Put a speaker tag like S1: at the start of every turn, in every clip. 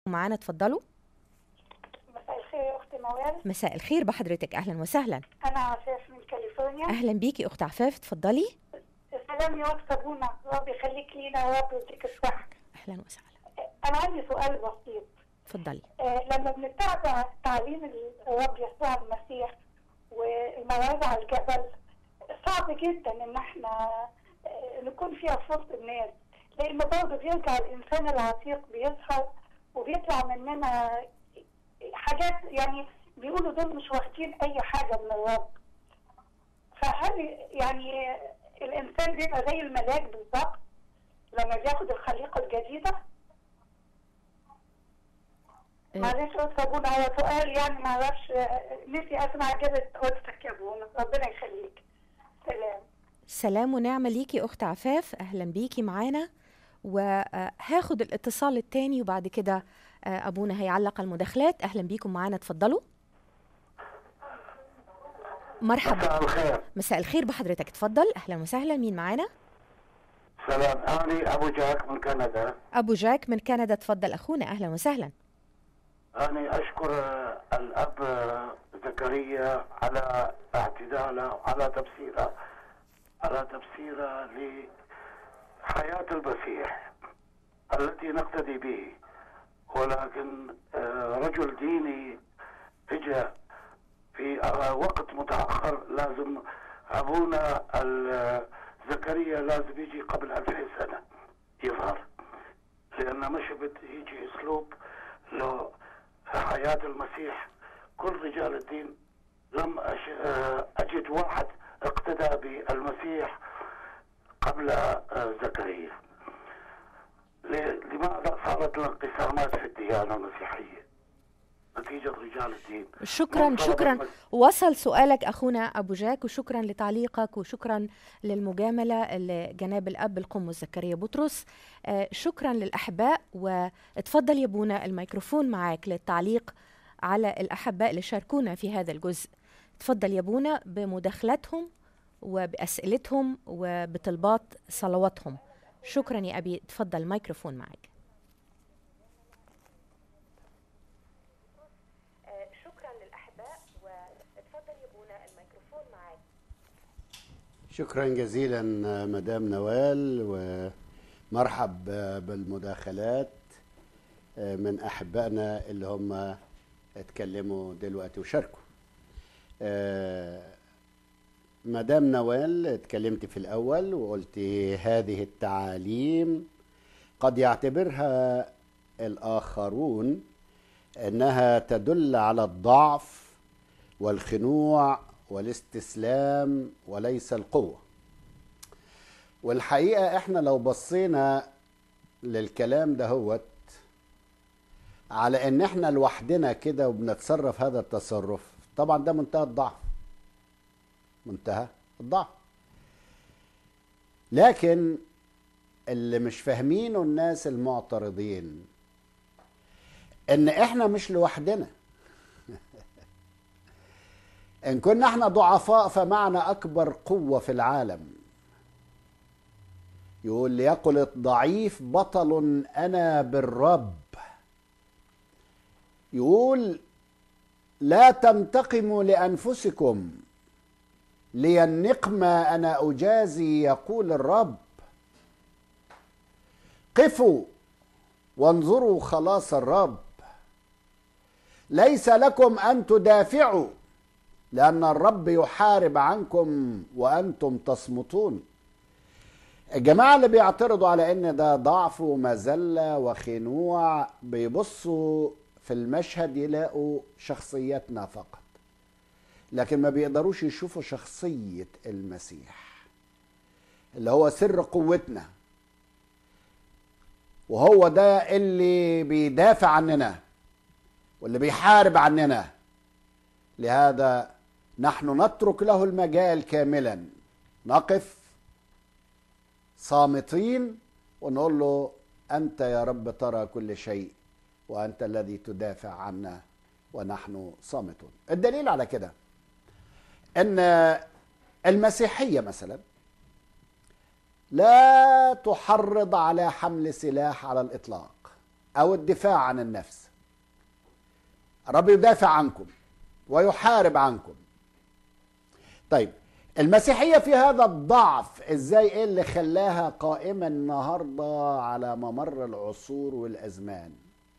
S1: معانا اتفضلوا
S2: مساء الخير يا اختي موال
S1: مساء الخير بحضرتك اهلا وسهلا
S2: انا عفاف من كاليفورنيا
S1: اهلا بيكي اخت عفاف اتفضلي
S2: سلام يا وقت ابونا رب يخليك لينا ورب يديك الصحه
S1: اهلا وسهلا
S2: انا عندي سؤال بسيط
S1: اتفضلي
S2: آه، لما بنتابع تعليم الرب يسوع المسيح والموعظه على الجبل صعب جدا ان احنا آه، نكون فيها في وسط الناس لانه برضه بيرجع الانسان العتيق بيظهر وبيطلع مننا حاجات يعني بيقولوا دول مش واخدين اي حاجه من الرب فهل يعني الانسان بيبقى زي الملاك بالظبط لما بياخد الخليقه الجديده
S1: آه،
S2: معلش قلت ابونا هو سؤال يعني ما اعرفش نفسي اسمع اجابه قلتك يا ابونا ربنا يخليك سلام
S1: سلام ونعمة ليكي أخت عفاف أهلا بيكي معانا وهاخد الاتصال التاني وبعد كده آه، أبونا هيعلق على المداخلات أهلا بيكم معانا اتفضلوا مرحبا
S3: مساء الخير
S1: مساء الخير بحضرتك اتفضل أهلا وسهلا مين معانا
S3: سلام أنا أبو جاك من كندا
S1: أبو جاك من كندا اتفضل أخونا أهلا وسهلا
S3: أنا أشكر آه، الأب آه، زكريا على اعتداله على تفسيره على تفسيره لحياة المسيح التي نقتدي به ولكن آه، رجل ديني اجى في آه، وقت متأخر لازم أبونا ال- زكريا لازم يجي قبل ألفين سنة يظهر لأن مش بد يجي أسلوب لو حياة المسيح كل رجال الدين لم أش... آه، أجد واحد اقتدى بالمسيح قبل آه، زكريا ل- لماذا صارت الانقسامات في الديانة المسيحية نتيجة رجال الدين
S1: شكرا
S3: من طلب
S1: شكرا
S3: المس-
S1: وصل سؤالك أخونا أبو جاك وشكرا لتعليقك وشكرا للمجاملة لجناب الأب القمص زكريا بطرس آه، شكرا للأحباء واتفضل يا بونا الميكروفون معاك للتعليق على الأحباء اللي شاركونا في هذا الجزء تفضل يا بونا بمداخلاتهم وبأسئلتهم وبطلبات صلواتهم شكرا يا أبي تفضل الميكروفون معاك شكرا للأحباء واتفضل يا بونا الميكروفون معاك
S4: شكرا جزيلا مدام نوال ومرحب بالمداخلات من احبائنا اللي هم اتكلموا دلوقتي وشاركوا آه، مدام نوال اتكلمت في الاول وقلت هذه التعاليم قد يعتبرها الاخرون انها تدل على الضعف والخنوع والاستسلام وليس القوه والحقيقه احنا لو بصينا للكلام ده هوت على ان احنا لوحدنا كده وبنتصرف هذا التصرف طبعا ده منتهى الضعف منتهى الضعف لكن اللي مش فاهمينه الناس المعترضين ان احنا مش لوحدنا ان كنا احنا ضعفاء فمعنا اكبر قوه في العالم يقول ليقل الضعيف بطل انا بالرب يقول لا تنتقموا لانفسكم لي النقمه انا اجازي يقول الرب قفوا وانظروا خلاص الرب ليس لكم ان تدافعوا لان الرب يحارب عنكم وانتم تصمتون الجماعه اللي بيعترضوا على ان ده ضعف ومذله وخنوع بيبصوا في المشهد يلاقوا شخصيتنا فقط لكن ما بيقدروش يشوفوا شخصيه المسيح اللي هو سر قوتنا وهو ده اللي بيدافع عننا واللي بيحارب عننا لهذا نحن نترك له المجال كاملا نقف صامتين ونقول له انت يا رب ترى كل شيء وانت الذي تدافع عنا ونحن صامتون الدليل على كده ان المسيحيه مثلا لا تحرض على حمل سلاح على الاطلاق او الدفاع عن النفس الرب يدافع عنكم ويحارب عنكم طيب المسيحيه في هذا الضعف ازاي ايه اللي خلاها قائمه النهارده على ممر العصور والازمان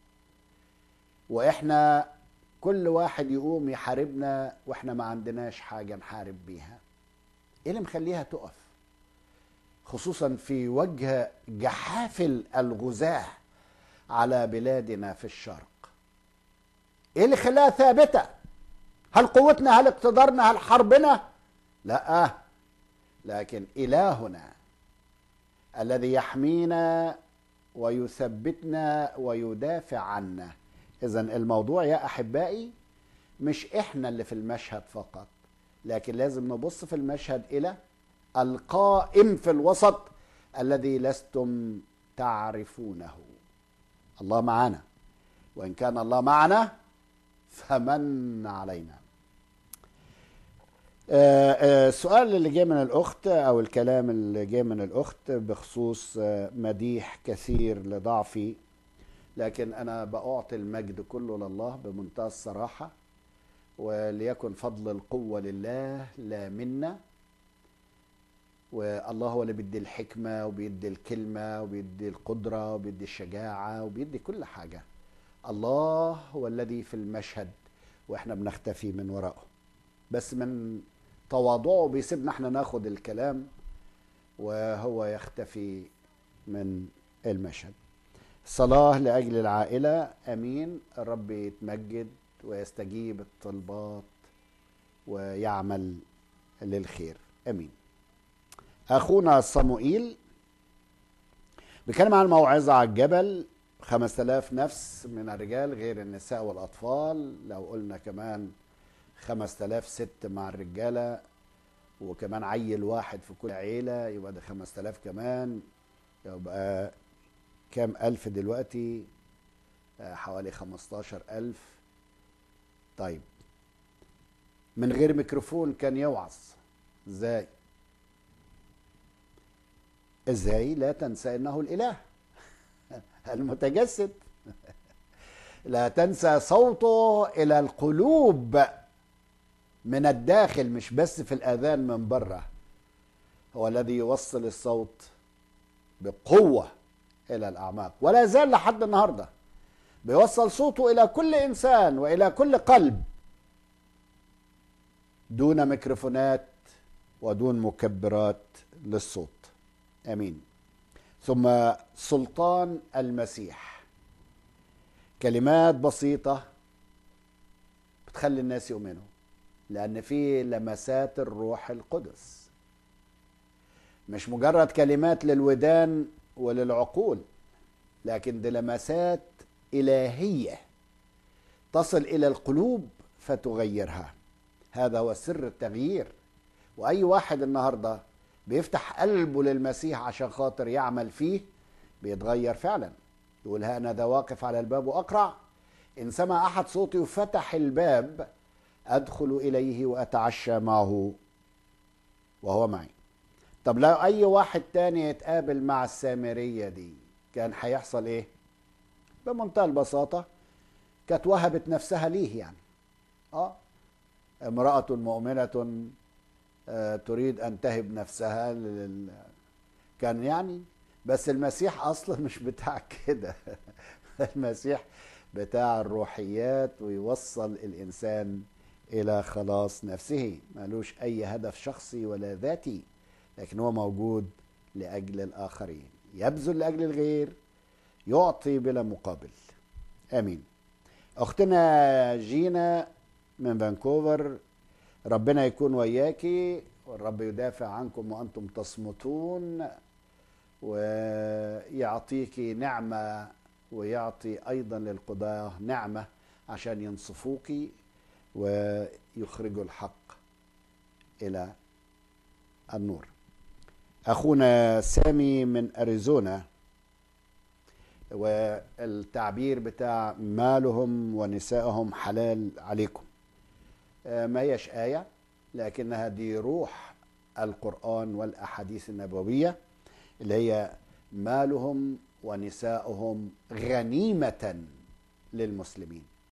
S4: واحنا كل واحد يقوم يحاربنا واحنا ما عندناش حاجه نحارب بيها ايه اللي مخليها تقف خصوصا في وجه جحافل الغزاه على بلادنا في الشرق ايه اللي خلاها ثابته هل قوتنا هل اقتدارنا هل حربنا لا لكن الهنا الذي يحمينا ويثبتنا ويدافع عنا اذا الموضوع يا احبائي مش احنا اللي في المشهد فقط لكن لازم نبص في المشهد الى القائم في الوسط الذي لستم تعرفونه الله معنا وان كان الله معنا فمن علينا آه، آه، السؤال اللي جاي من الاخت او الكلام اللي جاي من الاخت بخصوص آه، مديح كثير لضعفي لكن انا باعطي المجد كله لله بمنتهى الصراحه وليكن فضل القوه لله لا منا والله هو اللي بيدي الحكمه وبيدي الكلمه وبيدي القدره وبيدي الشجاعه وبيدي كل حاجه الله هو الذي في المشهد واحنا بنختفي من وراءه بس من تواضعه بيسيبنا احنا ناخد الكلام وهو يختفي من المشهد صلاة لأجل العائلة أمين الرب يتمجد ويستجيب الطلبات ويعمل للخير أمين أخونا صموئيل بيتكلم عن موعظة على الجبل 5000 نفس من الرجال غير النساء والأطفال لو قلنا كمان 5000 ست مع الرجالة وكمان عيل واحد في كل عيلة يبقى ده 5000 كمان يبقى كام ألف دلوقتي آه، حوالي 15000 طيب من غير ميكروفون كان يوعظ ازاي ازاي لا تنسى انه الاله المتجسد لا تنسى صوته الى القلوب من الداخل مش بس في الاذان من بره هو الذي يوصل الصوت بقوه الى الاعماق ولا زال لحد النهارده بيوصل صوته الى كل انسان والى كل قلب دون ميكروفونات ودون مكبرات للصوت امين ثم سلطان المسيح كلمات بسيطه بتخلي الناس يؤمنوا لان في لمسات الروح القدس مش مجرد كلمات للودان وللعقول لكن دي لمسات الهيه تصل الى القلوب فتغيرها هذا هو سر التغيير واي واحد النهارده بيفتح قلبه للمسيح عشان خاطر يعمل فيه بيتغير فعلا يقول ها انا ذا واقف على الباب واقرع ان سمع احد صوتي وفتح الباب ادخل اليه واتعشى معه وهو معي طب لو اي واحد تاني يتقابل مع السامريه دي كان هيحصل ايه بمنتهى البساطه كانت وهبت نفسها ليه يعني اه امراه مؤمنه آه، تريد ان تهب نفسها لل... كان يعني بس المسيح اصلا مش بتاع كده المسيح بتاع الروحيات ويوصل الانسان الى خلاص نفسه ملوش اي هدف شخصي ولا ذاتي لكن هو موجود لاجل الاخرين يبذل لاجل الغير يعطي بلا مقابل امين اختنا جينا من فانكوفر ربنا يكون وياكي والرب يدافع عنكم وانتم تصمتون ويعطيكي نعمه ويعطي ايضا للقضاه نعمه عشان ينصفوكي ويخرجوا الحق الى النور اخونا سامي من اريزونا والتعبير بتاع مالهم ونسائهم حلال عليكم آه، ما هيش آية لكنها دي روح القرآن والأحاديث النبوية اللي هي مالهم ونساؤهم غنيمة للمسلمين